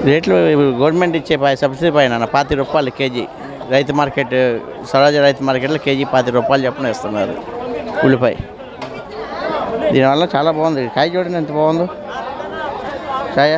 రేట్లు గవర్నమెంట్ ఇచ్చే పై- సబ్సిడీ పైన పాతి రూపాయలు కేజీ రైతు మార్కెట్ స్వరాజ్య రైతు మార్కెట్లో కేజీ పాతి రూపాయలు చెప్పిన ఇస్తున్నారు ఉల్లిపాయ దీనివల్ల చాలా బాగుంది కాయ చూడండి ఎంత బాగుందో కాయ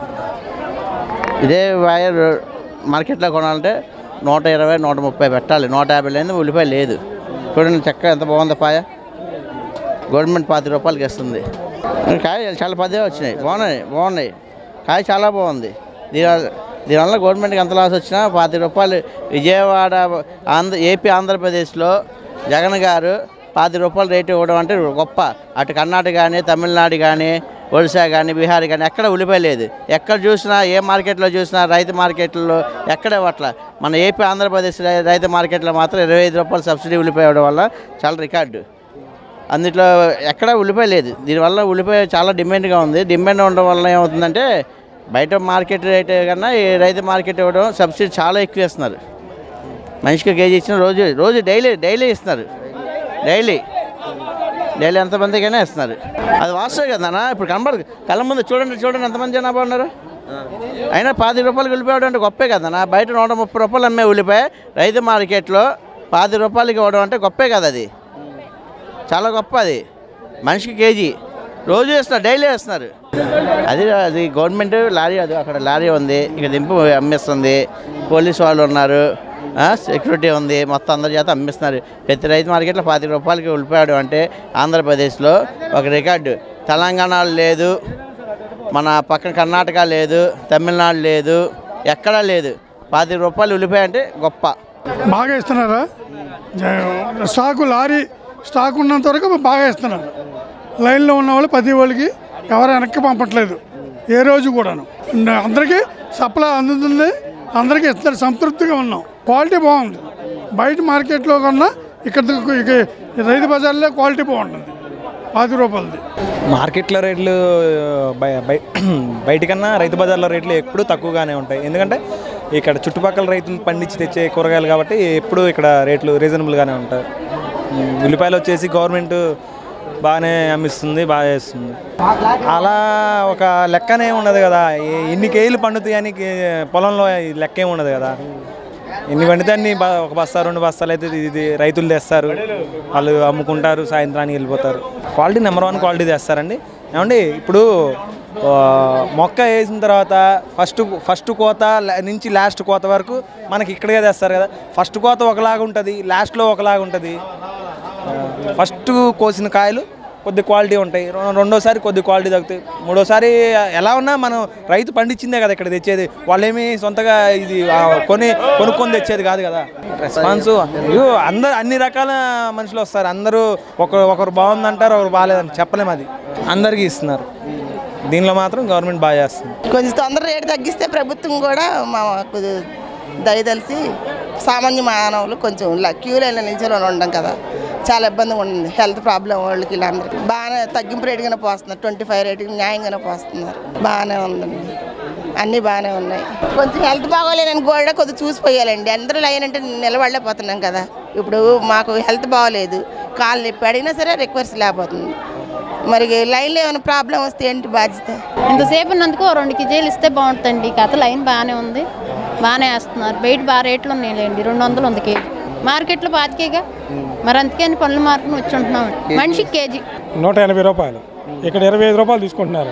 ఇదే వైర్ మార్కెట్లో కొనాలంటే నూట ఇరవై నూట ముప్పై పెట్టాలి నూట యాభై లేదు ఉల్లిపాయ లేదు చూడండి చెక్క ఎంత బాగుందో పాయ గవర్నమెంట్ పాతి రూపాయలకి ఇస్తుంది కాయ చాలా పదే వచ్చినాయి బాగున్నాయి బాగున్నాయి కాయ చాలా బాగుంది దీనివల్ల దీనివల్ల గవర్నమెంట్కి ఎంత లాస్ వచ్చినా పాతి రూపాయలు విజయవాడ ఆంధ్ర ఏపీ ఆంధ్రప్రదేశ్లో జగన్ గారు పాతి రూపాయలు రేటు ఇవ్వడం అంటే గొప్ప అటు కర్ణాటక కానీ తమిళనాడు కానీ ఒడిశా కానీ బీహార్ కానీ ఎక్కడ ఉల్లిపాయ లేదు ఎక్కడ చూసినా ఏ మార్కెట్లో చూసినా రైతు మార్కెట్లో ఎక్కడ ఇవ్వట్ల మన ఏపీ ఆంధ్రప్రదేశ్ రై- రైతు మార్కెట్లో మాత్రం ఇరవై ఐదు రూపాయలు సబ్సిడీ ఉల్లిపాయ ఇవ్వడం వల్ల చాలా రికార్డు అందులో ఎక్కడ ఉల్లిపాయ లేదు దీనివల్ల ఉల్లిపాయ చాలా డిమాండ్గా ఉంది డిమాండ్ ఉండడం వల్ల ఏమవుతుందంటే బయట మార్కెట్ రేట్ కన్నా ఈ రైతు మార్కెట్ ఇవ్వడం సబ్సిడీ చాలా ఎక్కువ ఇస్తున్నారు మనిషికి కేజీ ఇచ్చిన రోజు రోజు డైలీ డైలీ ఇస్తున్నారు డైలీ డైలీ ఎంతమందికైనా ఇస్తున్నారు అది వాస్తవే కదా ఇప్పుడు కనబడదు కళ్ళ ముందు చూడండి చూడండి ఎంతమంది జనాభా ఉన్నారు అయినా పాతి రూపాయలు ఉల్లిపాయ అంటే గొప్పే కదా బయట నూట ముప్పై రూపాయలు అమ్మే ఉల్లిపాయ రైతు మార్కెట్లో పాతి రూపాయలకి ఇవ్వడం అంటే గొప్పే కదా అది చాలా గొప్ప అది మనిషికి కేజీ రోజు వేస్తున్నారు డైలీ వేస్తున్నారు అది అది గవర్నమెంట్ లారీ అది అక్కడ లారీ ఉంది ఇక దింపు అమ్మేస్తుంది పోలీస్ వాళ్ళు ఉన్నారు ఆ, సెక్యూరిటీ ఉంది మొత్తం అందరి చేత అమ్మిస్తున్నారు ప్రతి రైతు మార్కెట్లో పాతి రూపాయలకి ఉల్లిపాయడు అంటే ఆంధ్రప్రదేశ్లో ఒక రికార్డు తెలంగాణలో లేదు మన పక్కన కర్ణాటక లేదు తమిళనాడు లేదు ఎక్కడా లేదు పాతి రూపాయలు ఉల్లిపాయ అంటే గొప్ప బాగా ఇస్తున్నారా జ- స్టాకు లారీ స్టాక్ ఉన్నంత వరకు బాగా ఇస్తున్నారు లైన్లో ఉన్న వాళ్ళు ప్రతి వాళ్ళకి ఎవరు వెనక్కి పంపట్లేదు ఏ రోజు కూడాను న- అందరికీ సప్లై అందుతుంది అందరికీ ఇస్తున్నారు సంతృప్తిగా ఉన్నాం క్వాలిటీ బాగుంది బయట మార్కెట్లో కన్నా ఇక్కడ ఇక రైతు బజార్లో క్వాలిటీ బాగుంటుంది పాతి రూపాయలది మార్కెట్లో రేట్లు బయ- బయ- బయటికన్నా రైతు బజార్లో రేట్లు ఎప్పుడూ తక్కువగానే ఉంటాయి ఎందుకంటే ఇక్కడ చుట్టుపక్కల రైతులు పండించి తెచ్చే కూరగాయలు కాబట్టి ఎప్పుడూ ఇక్కడ రేట్లు రీజనబుల్గానే ఉంటాయి ఉమ్, ఉల్లిపాయలు వచ్చేసి గవర్నమెంట్ బాగానే అమ్మిస్తుంది బాగా చేస్తుంది అలా ఒక లెక్కనే ఉండదు కదా ఏ- ఎన్ని కేజీలు పండుతాయి అని కే- పొలంలో ఈ లెక్క ఏమి ఉండదు కదా ఎన్ని పండితే అన్ని బ- ఒక బస్తా రెండు బస్తాలు అయితే ఇది- ఇది రైతులు తెస్తారు వాళ్ళు అమ్ముకుంటారు సాయంత్రానికి వెళ్ళిపోతారు క్వాలిటీ నెంబర్ వన్ క్వాలిటీ తెస్తారండి ఏమండి ఇప్పుడు ఆ, మొక్క వేసిన తర్వాత ఫస్ట్ ఫస్ట్ కోత లా- నుంచి లాస్ట్ కోత వరకు మనకి ఇక్కడికే తెస్తారు కదా ఫస్ట్ కోత ఒకలాగా ఉంటుంది లాస్ట్లో ఒకలాగా ఉంటుంది ఫస్ట్ కోసిన కాయలు కొద్ది క్వాలిటీ ఉంటాయి రెం- రెండోసారి కొద్ది క్వాలిటీ తగ్గుతాయి మూడోసారి ఎలా ఉన్నా మనం రైతు పండించిందే కదా ఇక్కడ తెచ్చేది వాళ్ళేమి సొంతగా ఇది ఆ, కొని కొనుక్కొని తెచ్చేది కాదు కదా రెస్పాన్స్ అయ్యో అందరు అన్ని రకాల మనుషులు వస్తారు అందరూ ఒకరు ఒకరు బాగుందంటారు ఒకరు బాగాలేదని చెప్పలేము అది అందరికీ ఇస్తున్నారు దీనిలో మాత్రం గవర్నమెంట్ బాగా చేస్తుంది కొంచెం తొందర రేటు తగ్గిస్తే ప్రభుత్వం కూడా మాకు దయదలిసి సామాన్య మానవులు కొంచెం ఇలా క్యూ లైన్లో నిల్చొని ఉండడం కదా చాలా ఇబ్బందిగా ఉంటుంది హెల్త్ ప్రాబ్లం వాళ్ళకి వీళ్ళందరికీ బాగానే తగ్గింపు రేటుగానే పోస్తున్నారు ట్వంటీ ఫైవ్ రేటుకి న్యాయంగానే పోస్తున్నారు బాగానే ఉందండి అన్నీ బాగానే ఉన్నాయి కొంచెం హెల్త్ బాగోలేదని కూడా కొద్దిగా చూసిపోయాలండి అందరూ లైన్ అంటే నిలబడలేకపోతున్నాం కదా ఇప్పుడు మాకు హెల్త్ బాగోలేదు కాలు నొప్పి అడిగినా సరే రిక్వెస్ట్ లేకపోతుంది మరి లైన్లో ఏమైనా ప్రాబ్లం వస్తే ఏంటి బాధ్యత ఇంతసేపు ఉన్నందుకు ఓ రెండు కేజీలు ఇస్తే బాగుంటుందండి కథ లైన్ బాగానే ఉంది బాగానే వేస్తున్నారు బయట బాగా రేట్లు ఉన్నాయిలేండి రెండు వందలు ఉంది కేజీ మార్కెట్లో పాతికేగా మరి అందుకని పనుల మార్పును వచ్చి ఉంటున్నాం మనిషికి కేజీ నూట ఎనభై రూపాయలు ఇక్కడ ఇరవై ఐదు రూపాయలు తీసుకుంటున్నారు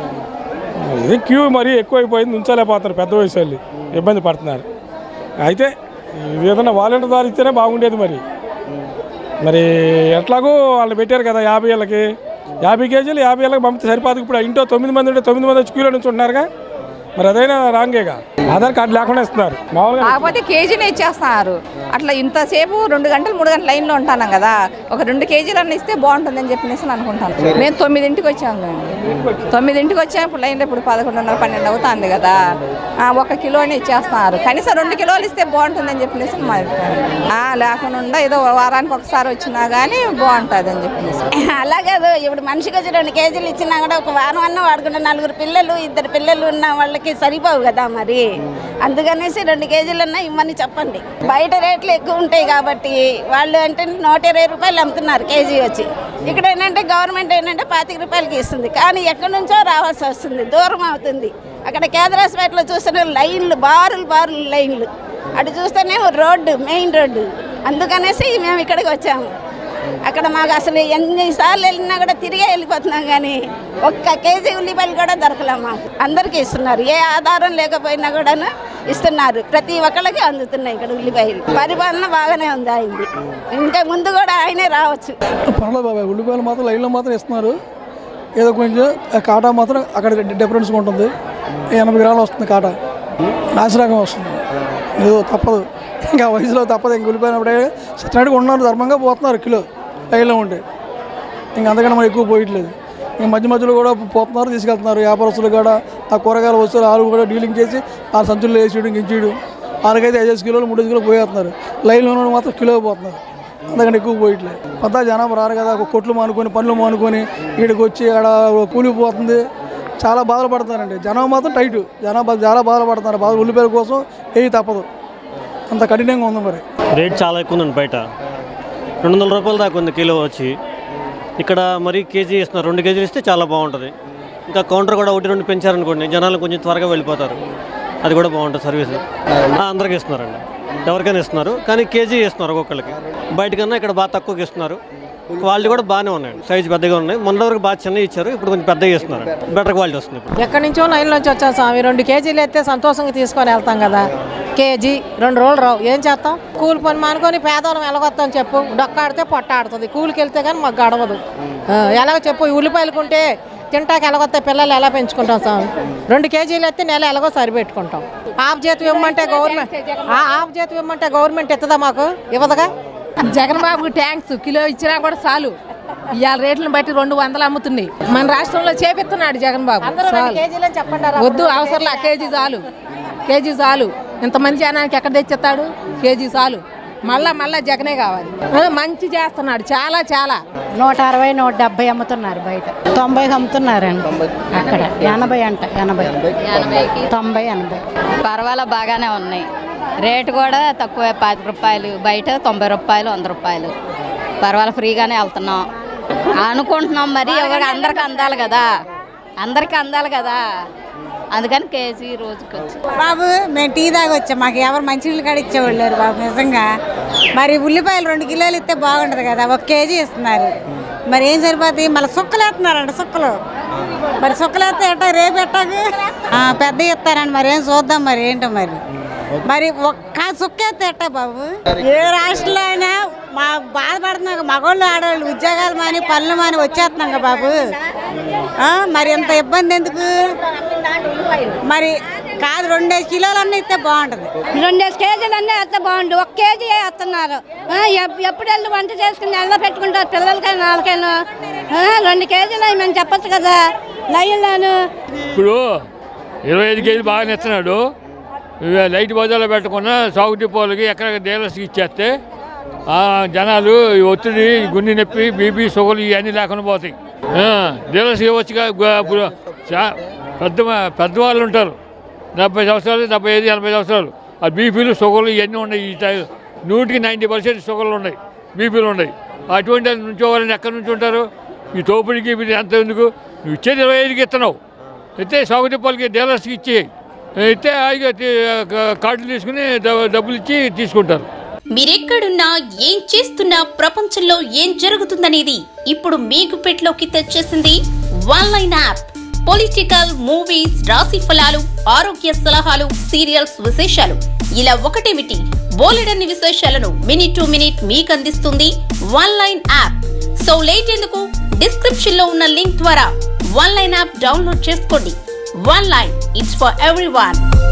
ఇది క్యూ మరీ ఎక్కువైపోయింది ఉంచలేకపోతున్నారు పెద్ద వయసు వాళ్ళు ఇబ్బంది పడుతున్నారు అయితే ఇది ఏదైనా వాలంటీర్ ద్వారా ఇస్తేనే బాగుండేది మరి మరి ఎట్లాగో వాళ్ళు పెట్టారు కదా యాభై ఏళ్ళకి యాభై కేజీలు యాభై ఏళ్ళకి పంపితే సరిపోదు ఇప్పుడు ఇంట్లో తొమ్మిది మంది ఉంటే తొమ్మిది మంది వచ్చి క్యూలో నుంచి ఉంటున్నారుగా మరి అదైనా రాంగేగా ఆధార్ కార్డు లేకుండా ఇస్తున్నారు మామూలుగా కాకపోతే కేజీనే ఇచ్చేస్తున్నారు అట్లా ఇంతసేపు రెండు గంటలు మూడు గంటల లైన్లో ఉంటాను కదా ఒక రెండు కేజీలు అన్న ఇస్తే బాగుంటుందని చెప్పేసి నేను అనుకుంటాను మేము తొమ్మిదింటికి వచ్చాము తొమ్మిదింటికి వచ్చాము ఇప్పుడు లైన్లో ఇప్పుడు పదకొండున్నర పన్నెండు అవుతుంది కదా ఆ, ఒక కిలోని ఇచ్చేస్తున్నారు కనీసం రెండు కిలోలు ఇస్తే బాగుంటుందని చెప్పేసి మా అభిప్రాయం. ఆ, లేకుండా ఏదో వారానికి ఒకసారి వచ్చినా కానీ బాగుంటుంది అని చెప్పేసి అలాగే అది ఇప్పుడు మనిషికి వచ్చి రెండు కేజీలు ఇచ్చినా కూడా ఒక వారం అన్న వాడుకుంటే నలుగురు పిల్లలు ఇద్దరు పిల్లలు ఉన్న వాళ్ళకి సరిపోవు కదా మరి అందుకనేసి రెండు కేజీలన్నా ఇమ్మని చెప్పండి బయట రేట్లు ఎక్కువ ఉంటాయి కాబట్టి వాళ్ళు అంటే నూట ఇరవై రూపాయలు అమ్ముతున్నారు కేజీ వచ్చి ఇక్కడ ఏంటంటే గవర్నమెంట్ ఏంటంటే పాతిక రూపాయలకి ఇస్తుంది కానీ ఎక్కడి నుంచో రావాల్సి వస్తుంది దూరం అవుతుంది అక్కడ కేంద్రాస్పేటలో చూస్తే లైన్లు బారులు బారులు లైన్లు అటు చూస్తేనేమో రోడ్డు మెయిన్ రోడ్డు అందుకనేసి మేము ఇక్కడికి వచ్చాము అక్కడ మాకు అసలు ఎన్నిసార్లు వెళ్ళినా కూడా తిరిగే వెళ్ళిపోతున్నాం కానీ ఒక్క కేజీ ఉల్లిపాయలు కూడా దొరకలే మాకు అందరికీ ఇస్తున్నారు ఏ ఆధారం లేకపోయినా కూడాను ఇస్తున్నారు ప్రతి ఒక్కళ్ళకి అందుతున్నాయి ఇక్కడ ఉల్లిపాయలు పరిపాలన బాగానే ఉంది అయింది ఇంకా ముందు కూడా ఆయనే రావచ్చు పర్లేదు బాబాయ్ ఉల్లిపాయలు మాత్రం లైన్లో మాత్రం ఇస్తున్నారు ఏదో కొంచెం ఆ కాటా మాత్రం అక్కడ డిఫరెన్స్గా ఉంటుంది ఎనభై గ్రాములు వస్తుంది కాటా నాసిరకం వస్తుంది ఏదో తప్పదు ఇంకా వయసులో తప్పదు ఇంక ఉల్లిపోయినప్పుడే సత్యనాటికి ఉన్నారు ధర్మంగా పోతున్నారు కిలో లైన్లో ఉంటే ఇంక అంతకన్నా మనం ఎక్కువ పోయట్లేదు ఇంక మధ్య మధ్యలో కూడా పోతున్నారు తీసుకెళ్తున్నారు వ్యాపారస్తులు కూడా ఆ కూరగాయల వస్తువులు వాళ్ళు కూడా డీలింగ్ చేసి ఆ సంచుల్లో వేసేయడం గించేయడం వాళ్ళకైతే ఐదు కిలోలు మూడు కిలోలు పోయేస్తున్నారు లైన్లో ఉన్న వాళ్ళు మాత్రం కిలో పోతున్నారు అంతకంటే ఎక్కువ పోయట్లేదు పెద్ద జనం రారు కదా ఒక కొట్లు మానుకొని పనులు మానుకొని ఈడికి వచ్చి ఆడ కూలిపోతుంది చాలా బాధలు పడుతున్నారండి జనం మాత్రం టైట్ జనం బా- చాలా బాధలు పడుతున్నారు బాధ ఉల్లిపాయల కోసం ఏది తప్పదు అంత కఠినంగా ఉంది మరి రేట్ చాలా ఎక్కువ ఉందండి బయట రెండు వందల రూపాయల దాకా ఉంది కిలో వచ్చి ఇక్కడ మరి కేజీ ఇస్తున్నారు రెండు కేజీలు ఇస్తే చాలా బాగుంటుంది ఇంకా కౌంటర్ కూడా ఒకటి రెండు పెంచారనుకోండి జనాలు కొంచెం త్వరగా వెళ్ళిపోతారు అది కూడా బాగుంటుంది సర్వీస్ ఆ, అందరికీ ఇస్తున్నారండి ఎవరికైనా ఇస్తున్నారు కానీ కేజీ ఇస్తున్నారు ఒక్కొక్కరికి బయటకన్నా ఇక్కడ బాగా తక్కువకి ఇస్తున్నారు క్వాలిటీ కూడా బాగానే ఉన్నాయండి సైజు పెద్దగా ఉన్నాయి మొన్న వరకు బాగా చిన్నవి ఇచ్చారు ఇప్పుడు కొంచెం పెద్దగా ఇస్తున్నారు బెటర్ క్వాలిటీ వస్తుంది ఇప్పుడు ఎక్కడి నుంచో లైన్ నుంచి వచ్చాం స్వామి రెండు కేజీలు అయితే సంతోషంగా తీసుకొని వెళ్తాం కదా కేజీ రెండు రోజులు రావు ఏం చేస్తాం కూలి పని మానుకొని పేదవాళ్ళం ఎలాగొస్తాం చెప్పు డొక్కాడితే పొట్ట ఆడుతుంది కూలికి వెళ్తే కానీ మాకు గడవదు ఆ, ఎలాగ చెప్పు ఈ ఉల్లిపాయలు కొంటే తింటాక ఎలాగొస్తాయి పిల్లలు ఎలా పెంచుకుంటాం స్వామి రెండు కేజీలు అయితే నెల ఎలాగో సరిపెట్టుకుంటాం ఆఫ్ చేతి ఇవ్వమంటే గవర్నమెంట్ ఆ ఆఫ్ చేతి ఇవ్వమంటే గవర్నమెంట్ ఇస్తుందా మాకు ఇవ్వదుగా జగన్ బాబుకి ట్యాంక్స్ కిలో ఇచ్చినా కూడా చాలు ఇవాళ రేట్లను బట్టి రెండు వందలు అమ్ముతున్నాయి మన రాష్ట్రంలో చేపిస్తున్నాడు జగన్ బాబు అందరూ రెండు చాలు. కేజీలని చెప్పండి రా. వద్దు అవసరంలా కేజీ చాలు కేజీ చాలు ఇంతమంది జనానికి ఎక్కడ తెచ్చిస్తాడు కేజీ చాలు మళ్ళా మళ్ళా జగనే కావాలి ఆ, మంచి చేస్తున్నాడు చాలా చాలా నూట అరవై నూట డెబ్బై అమ్ముతున్నారు బయట తొంభైకి అమ్ముతున్నారండి అక్కడ ఎనభై అంట ఎనభై తొంభై ఎనభై పర్వాలే బాగానే ఉన్నాయి రేటు కూడా తక్కువ పాతి రూపాయలు బయట తొంభై రూపాయలు వంద రూపాయలు పర్వాలే ఫ్రీగానే వెళ్తున్నాం అనుకుంటున్నాం మరి ఎవరికి అందరికి అందాలి కదా అందరికి అందాలి కదా అందుకని కేజీ రోజుకి వచ్చి బాబు మేము టీ దాకా వచ్చాం మాకు ఎవరు మంచినీళ్ళు కాడ ఇచ్చేవాళ్ళు లేరు బాబు నిజంగా మరి ఉల్లిపాయలు రెండు కిలోలు ఇస్తే బాగుంటుంది కదా ఒక కేజీ ఇస్తున్నారు మరి ఏం సరిపోతుంది మళ్ళీ సుక్కలు వేస్తున్నారండి సుక్కలు మరి సుక్కలు వేస్తే ఎట్టా రేపు ఎట్టాకు ఆ, పెద్ద ఇస్తారండి మరి ఏం చూద్దాం మరి ఏంటో మరి మరి ఒక్క సుక్క వేస్తే ఎట్టా బాబు ఏ రాష్ట్రంలో అయినా మా బాధపడుతున్నాం మగవాళ్ళు ఆడవాళ్ళు ఉద్యోగాలు మాని పనులు మాని వచ్చేస్తున్నాం కదా బాబు ఆ, మరి ఇంత ఇబ్బంది ఎందుకు మరి కాదు రెండేసి కిలోలు అన్నీ ఇస్తే బాగుంటుంది రెండేసి కేజీలు అన్నీ వేస్తే బాగుండు ఒక కేజీ వేస్తున్నారు ఆ, ఎప్- ఎప్పుడు వెళ్ళి వంట చేసుకుని నెలలో పెట్టుకుంటారు పిల్లలకైనా వాళ్ళకైనా ఆ, రెండు కేజీలు అవి మేము చెప్పచ్చు కదా లైన్లోను ఇప్పుడు ఇరవై ఐదు కేజీలు బాగానే ఇస్తున్నాడు ఇవి లైట్ బజార్లో పెట్టకుండా సాగు డిపోలకి ఎక్కడ డీలర్స్కి ఇచ్చేస్తే ఆ జనాలు ఈ ఒత్తిడి గుండె నొప్పి బీపీ షుగర్ ఇవన్నీ లేకుండా పోతాయి ఆ, డీలర్స్కి ఇవ్వచ్చుగా గు- ఇప్పుడు చా- పెద్ద పెద్దవాళ్ళు ఉంటారు డెబ్బై సంవత్సరాలు డెబ్బై ఐదు ఎనభై సంవత్సరాలు ఆ బీపీలు షుగర్లు ఇవన్నీ ఉన్నాయి ఈ టైం నూటికి నైంటీ పర్సెంట్ షుగర్లు ఉన్నాయి బీపీలు ఉన్నాయి అటువంటి వాళ్ళు నుంచోవాలని ఎక్కడి నుంచి ఉంటారు ఈ తోపుడికి ఇది ఎంత ఎందుకు నువ్వు ఇచ్చేది ఇరవై ఐదుకి ఇస్తున్నావు అయితే సాగు డిపోలకి డీలర్స్కి ఇచ్చి అయితే హాయిగా తీ- కార్డులు తీసుకుని డ- డబ్బులు ఇచ్చి తీసుకుంటారు మీరెక్కడున్నా ఏం చేస్తున్నా ప్రపంచంలో ఏం జరుగుతుందనేది ఇప్పుడు మీ గుప్పెట్లోకి తెచ్చేసింది one line app political movies రాశి ఫలాలు ఆరోగ్య సలహాలు సీరియల్స్ విశేషాలు ఇలా ఒకటేమిటి బోలెడన్ని విశేషాలను మినిట్ టు మినిట్ మీకు అందిస్తుంది one line app so late ఎందుకు డిస్క్రిప్షన్ లో ఉన్న లింక్ ద్వారా వన్ లైన్ యాప్ డౌన్లోడ్ చేసుకోండి one line it's for every